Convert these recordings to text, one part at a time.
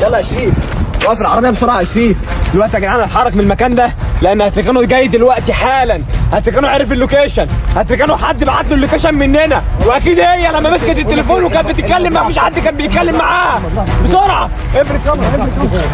يلا يا شريف وقف العربيه بسرعه يا شريف دلوقتي يا جدعان هتحرك من المكان ده لان هتركنه جاي دلوقتي حالا هتركنه عرف اللوكيشن هتركنه حد بعت له اللوكيشن مننا واكيد هي لما مسكت التليفون وكانت بتتكلم ما فيش حد كان بيتكلم معاها بسرعه افرد كاميرا افرد كاميرا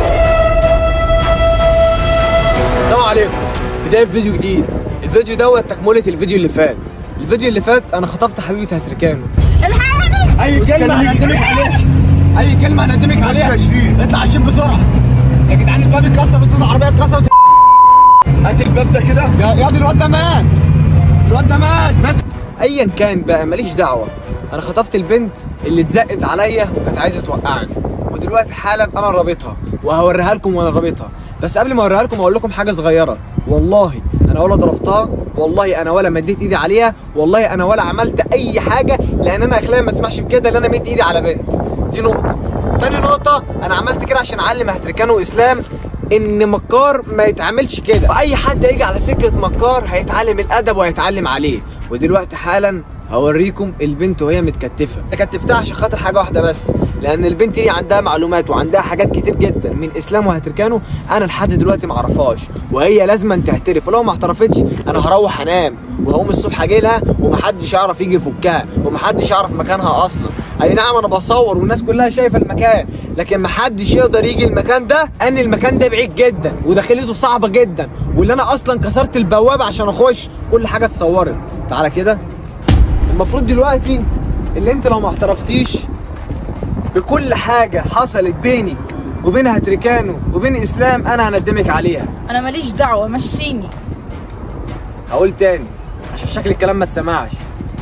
السلام عليكم بدايه فيديو جديد الفيديو دوت تكمله الفيديو اللي فات الفيديو اللي فات انا خطفت حبيبه هتركانه اي كلمه هنقدمك عليها اي كلمه هنقدمك عليها اطلع عشان بسرعه يا جدعان الباب اتكسر بس العربيه اتكسرت هات الباب ده كده يا يا دي الواد ده مات الواد ده مات مات ايا كان بقى ماليش دعوه انا خطفت البنت اللي اتزقت عليا وكانت عايزه توقعني ودلوقتي حالا انا رابطها وهوريها لكم وانا رابطها بس قبل ما اوريها لكم اقول لكم حاجه صغيره والله انا ولا ضربتها والله انا ولا مديت ايدي عليها والله انا ولا عملت اي حاجه لان انا اخلاقي ما اسمحش بكده ان انا مد ايدي على بنت دي نقطه تاني نقطه انا عملت كده عشان اعلم هتركانو اسلام ان مكار ما يتعاملش كده واي حد هيجي على سكه مكار هيتعلم الادب وهيتعلم عليه ودلوقتي حالا هوريكم البنت وهي متكتفه انا كتفتها عشان خاطر حاجه واحده بس لان البنت دي عندها معلومات وعندها حاجات كتير جدا من اسلام وهتركانه انا لحد دلوقتي ما اعرفهاش وهي لازم تعترف ولو ما اعترفتش انا هروح انام وهقوم الصبح اجي لها ومحدش يعرف يجي يفكها ومحدش يعرف مكانها اصلا اي نعم انا بصور والناس كلها شايفه المكان لكن محدش يقدر يجي المكان ده ان المكان ده بعيد جدا وداخليته صعبه جدا واللي انا اصلا كسرت البوابه عشان اخش كل حاجه اتصورت تعالى كده المفروض دلوقتي اللي انت لو ما اعترفتيش بكل حاجه حصلت بينك وبين هتركانو وبين اسلام انا هندمك عليها انا ماليش دعوه مشيني هقول تاني عشان شكل الكلام ما تسمعش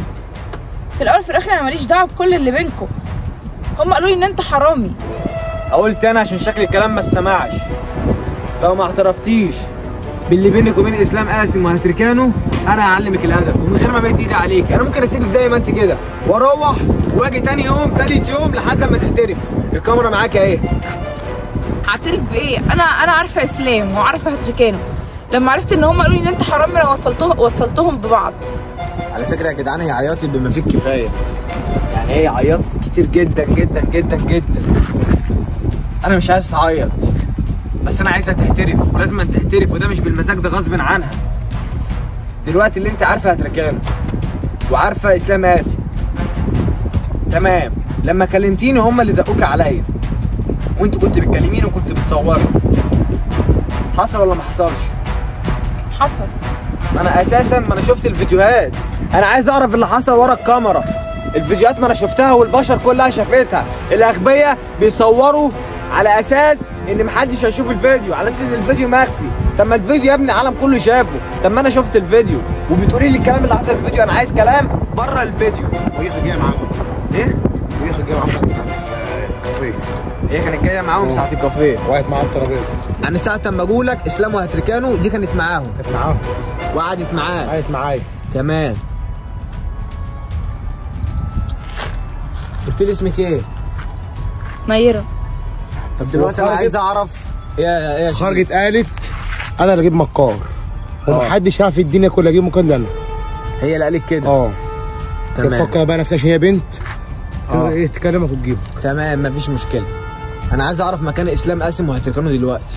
في الاول في الاخر انا ماليش دعوه بكل اللي بينكم هم قالوا لي ان انت حرامي هقول تاني عشان شكل الكلام ما تسمعش لو ما اعترفتيش باللي بينك وبين اسلام قاسم وهتركانه انا هعلمك الادب ومن غير ما امد ايدي عليك انا ممكن اسيبك زي ما انت كده واروح واجي تاني يوم تالت يوم لحد ما تعترف الكاميرا معاك اهي اعترف بايه انا انا عارفه اسلام وعارفه هتركانه لما عرفت ان هم قالوا لي ان انت حرامي انا وصلته وصلتهم ببعض على فكره يا جدعان هي عيطت بما فيه الكفايه يعني هي عيطت كتير جدا جدا جدا جدا انا مش عايز تعيط بس انا عايزها تعترف ولازم أن تعترف وده مش بالمزاج ده غصب عنها دلوقتي اللي انت عارفه هتركانه وعارفه اسلام قاسي تمام لما كلمتيني هم اللي زقوك عليا وانت كنت بتكلميني وكنت بتصوري حصل ولا ما حصلش حصل ما انا اساسا ما انا شفت الفيديوهات انا عايز اعرف اللي حصل ورا الكاميرا الفيديوهات ما انا شفتها والبشر كلها شافتها الاغبياء بيصوروا على اساس ان محدش هيشوف الفيديو على اساس ان الفيديو مخفي طب ما الفيديو يا ابني العالم كله شافه طب ما انا شفت الفيديو وبتقولي لي الكلام اللي حصل في الفيديو انا عايز كلام بره الفيديو وهي كانت جايه معاهم ايه وهي كانت جايه معاهم الكافيه هي كانت جايه معاهم ساعه الكافيه وقعت معاهم الترابيزه انا ساعه ما اقول لك اسلام وهتركانو دي كانت معاهم كانت معاهم وقعدت معاه قعدت معايا تمام قلت لي اسمك ايه نيره طب دلوقتي انا وخرجت- عايز اعرف يا يا يا شريف. خرجت قالت انا اللي اجيب مكار ومحدش يعرف في الدنيا كلها اجيب مكار الا انا هي اللي قالت كده اه تمام تفكر بقى نفسها عشان هي بنت آه. ايه تكلمك وتجيبك تمام مفيش مشكله انا عايز اعرف مكان اسلام قاسم وهتركنه دلوقتي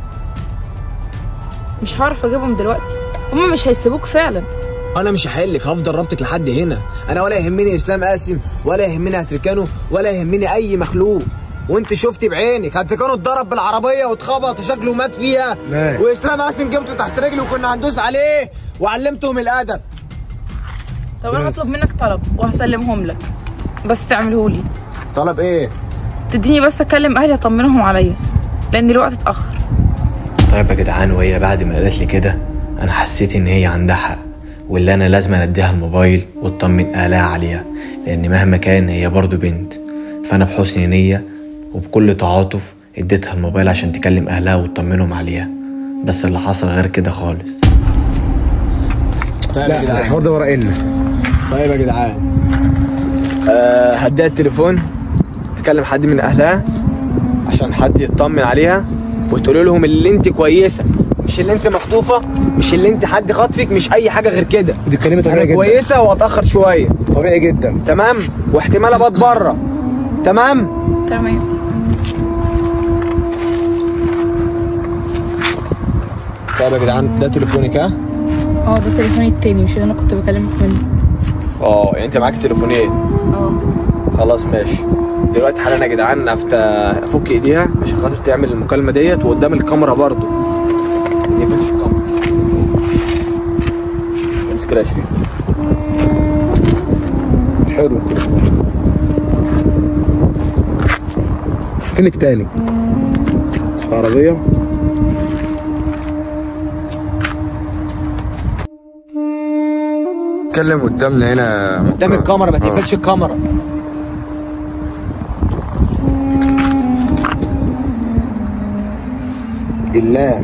مش هعرف اجيبهم دلوقتي هم مش هيسيبوك فعلا انا مش هحلك هفضل رابطك لحد هنا انا ولا يهمني اسلام قاسم ولا يهمني هتركانه ولا يهمني اي مخلوق وانت شفتي بعينك هتركانه اتضرب بالعربيه واتخبط وشكله مات فيها مات. واسلام قاسم جبته تحت رجلي وكنا هندوس عليه وعلمتهم الادب طب انا هطلب منك طلب وهسلمهم لك بس تعمله لي طلب ايه تديني بس اكلم اهلي اطمنهم عليا لان الوقت اتاخر طيب يا جدعان وهي بعد ما قالت لي كده انا حسيت ان هي عندها حق واللي انا لازم اديها الموبايل واطمن اهلها عليها لان مهما كان هي برضو بنت فانا بحسن نية وبكل تعاطف اديتها الموبايل عشان تكلم اهلها وتطمنهم عليها بس اللي حصل غير كده خالص طيب لا الحوار ده ورقنا طيب يا جدعان أه هديها التليفون تكلم حد من اهلها عشان حد يطمن عليها وتقول لهم اللي انت كويسه مش اللي انت مخطوفه مش اللي انت حد خاطفك مش اي حاجه غير كده دي كلمه طبيعيه انا جدا كويسه واتاخر شويه طبيعي جدا تمام واحتمال ابات بره تمام تمام طيب يا جدعان ده تليفونك ها اه ده تليفوني التاني مش اللي انا كنت بكلمك منه اه يعني انت معاك تليفونين اه خلاص ماشي دلوقتي حالا يا جدعان أفت... افك ايديها عشان خاطر تعمل المكالمه ديت وقدام الكاميرا برضو دي فيش الكاميرا امسك كده يا شريف حلو التليفون فين التاني؟ العربية اتكلم قدامنا هنا قدام الكاميرا ما تقفلش الكاميرا الله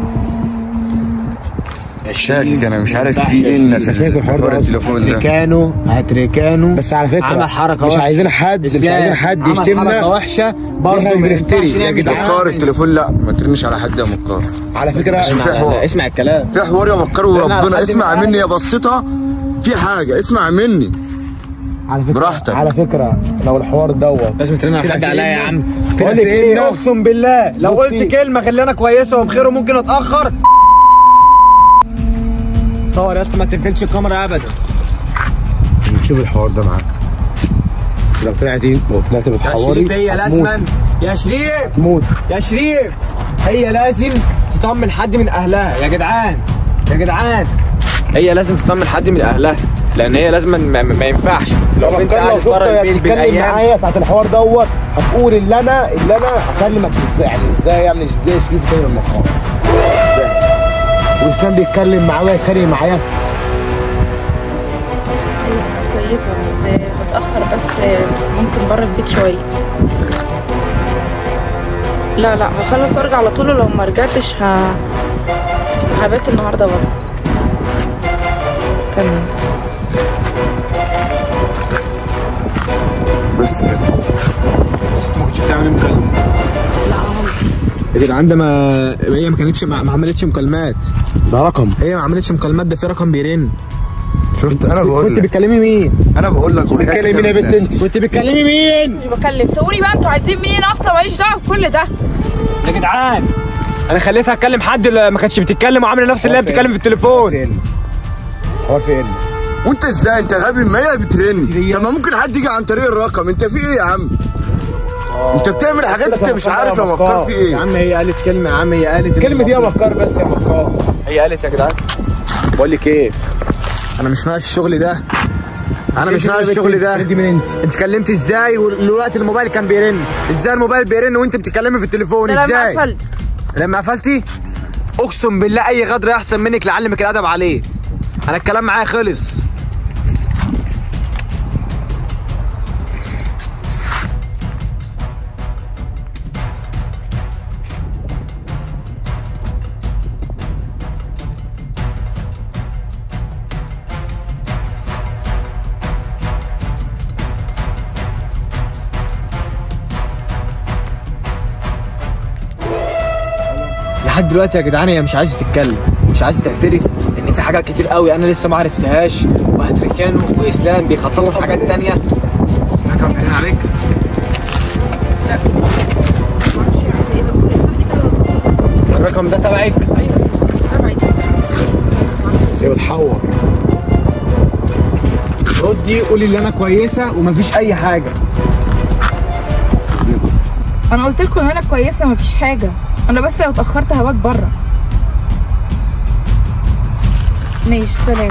شاكك انا مش عارف في ايه إن في شاكك الحوار ده حوار أصلاً. التليفون ده هتركانه هتركانه بس على فكرة عمل حركه مش وحشة. عايزين حد مش إسلام عايزين حد عمل حركه يشتمنا وحشه برضه إحنا ما بنفتري. ينفعش يا نعمل جدعان. كده. مكار التليفون لا ما ترنش على حد يا مكار على فكرة عشان في حوار اسمع الكلام في حوار يا مكار لأن وربنا حد اسمع من مني يا بصيتها في حاجه اسمع مني على فكرة براحتك. على فكرة لو الحوار دوت لازم ترن على طلع حد في عليا يا إيه؟ عم طلع بقول في لك إيه؟ ايه اقسم بالله لو بصي. قلت كلمه خلينا كويسه وبخير وممكن اتاخر صور يا اسطى ما تقفلش الكاميرا ابدا نشوف الحوار ده معاك بس لو طلعت ايه لو طلعت يا بتحوري شريف هي هتموت. لازما يا شريف تموت يا شريف هي لازم تطمن حد من اهلها يا جدعان يا جدعان هي لازم تطمن حد من اهلها لان هي لازم ما, ما ينفعش لو لو انت كان لو قاعد شفت بره وهي البيت بتتكلم بالايام معايا ساعة الحوار دوت هتقول اللي انا اللي انا هسلمك ازاي يعني ازاي يعني ازاي شريف سيد المقام ازاي واسلام بيتكلم معايا يتخانق معايا كويسه بس بتاخر بس ممكن بره البيت شويه لا لا هخلص وارجع على طول ولو ما رجعتش ه... هبات النهارده بره تمام بس كده بس انت ما كنتش بتعمل مكالمه يا جدعان ده ما هي ما كانتش ما ما عملتش مكالمات ده رقم هي ما عملتش مكالمات ده في رقم بيرن شفت انا بقول كنت لك بتكلمي مين؟ انا بقول لك بتتكلم مين يا بنت انت كنت بتكلمي مين؟ مش بكلم سووني بقى انتوا عايزين مين اصلا ماليش دعوه بكل ده يا جدعان انا خليتها اتكلم حد اللي ما كانتش بتتكلم وعامله نفس اللي هي بتتكلم في التليفون فين الحوار فين وانت ازاي انت غبي ما هي بترن طب ما ممكن حد يجي عن طريق الرقم انت في ايه يا عم انت بتعمل حاجات انت مش عارف يا مكار في يا ايه عم هي قالت كلمه يا عم هي قالت الكلمة دي يا مكار بس يا مكار هي قالت يا جدعان بقول لك ايه انا مش ناقص الشغل ده انا مش ناقص الشغل ده دي من انت انت كلمت ازاي ودلوقتي الموبايل كان بيرن ازاي الموبايل بيرن وانت بتتكلمي في التليفون ده لما ازاي قفلت لما قفلتي اقسم بالله اي غدر احسن منك لعلمك الادب عليه انا الكلام معايا خلص لحد دلوقتي يا جدعان هي مش عايزه تتكلم مش عايزه تعترف ان في حاجات كتير قوي انا لسه ما عرفتهاش وهتركانو واسلام بيخططوا لحاجات تانية رقم بيرن عليك معرفش عايزة ايه بقى. افتحي كده. الرقم ده تبعك ايوه تبعي هي بتحور ردي قولي ان انا كويسه ومفيش اي حاجه انا قلت لكم ان انا كويسه مفيش حاجه انا بس لو اتاخرت هبات بره ماشي سلام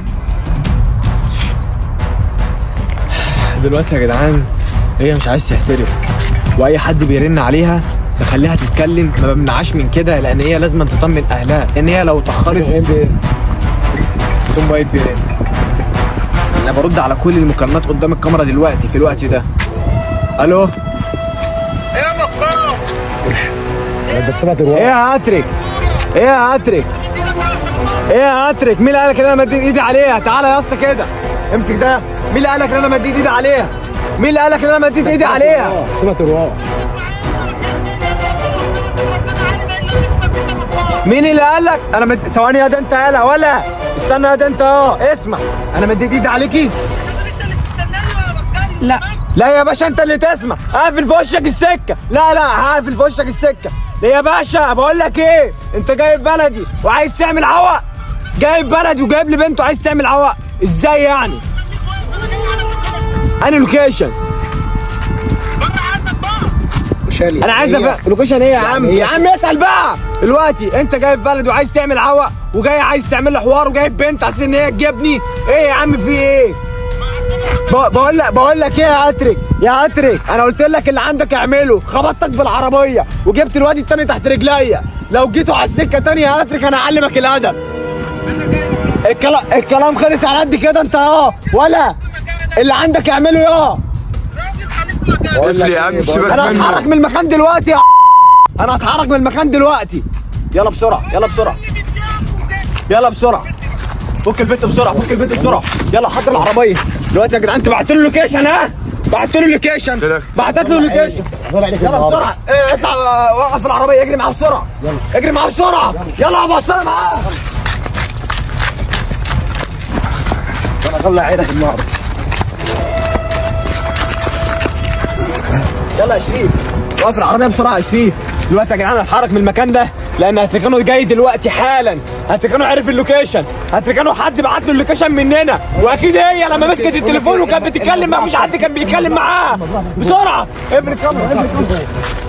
دلوقتي يا جدعان هي مش عايز تعترف واي حد بيرن عليها بخليها تتكلم ما بمنعهاش من كده لان هي لازم تطمن اهلها لان هي لو اتاخرت فين دي موبايل بيرن انا برد على كل المكالمات قدام الكاميرا دلوقتي في الوقت ده الو ده سبعة ايه الورق يا هاتريك ايه يا هاتريك ايه يا هاتريك مين اللي قالك ان انا مديت ايدي عليها تعالى يا اسطى كده امسك ده مين اللي قالك ان انا مديت ايدي عليها مين اللي قالك ان انا مديت ايدي عليها سبعة الورق مين اللي قالك انا مد... ثواني يا ده انت يالا ولا استنى يا ده انت اه اسمع انا مديت ايدي عليكي لا لا يا باشا انت اللي تسمع هقفل في وشك السكه لا لا هقفل في وشك السكه لا يا باشا بقول لك ايه انت جايب بلدي وعايز تعمل عوق جايب بلدي وجايب لي بنت وعايز تعمل عوق ازاي يعني انا لوكيشن شالي انا عايز هي- أف... لوكيشن ايه يا عم هي- يا عم اسال بقى دلوقتي انت جايب بلد وعايز تعمل عوق وجاي عايز تعمل لي حوار وجايب بنت عشان ان هي تجيبني ايه يا عم في ايه ب- بقول لك بقول لك ايه يا اترك يا اترك انا قلت لك اللي عندك اعمله خبطتك بالعربيه وجبت الواد التاني تحت رجليا لو جيتوا على السكه تاني يا اترك انا اعلمك الادب الكلام الكلام خلص على قد كده انت اه ولا اللي عندك اعمله يا بقول لك قفل يا عم إيه، سيبك انا هتحرك منه من المكان دلوقتي يا انا هتحرك من المكان دلوقتي يلا بسرعه يلا بسرعه يلا بسرعه فك البيت بسرعه فك البيت بسرعه يلا حضر العربيه دلوقتي يا جدعان انت بعت له اللوكيشن ها بعت له اللوكيشن كده. بعتت له اللوكيشن هقول عليك يلا النهارده. بسرعه اه، اطلع اه، وقف العربيه اجري معاه بسرعه اجري معاه بسرعه يلا يا بص انا معاه انا هطلع عينك النهارده يلا يا شريف وقف العربيه بسرعه يا شريف دلوقتي يا جدعان هتحرك من المكان ده لان هتركانه جاي دلوقتي حالا هتركانه عرف اللوكيشن هتركانه حد بعت له اللوكيشن مننا واكيد هي لما مسكت التليفون وكانت بتتكلم ما فيش حد كان بيتكلم معاها بسرعه اقفل الكاميرا اقفل الكاميرا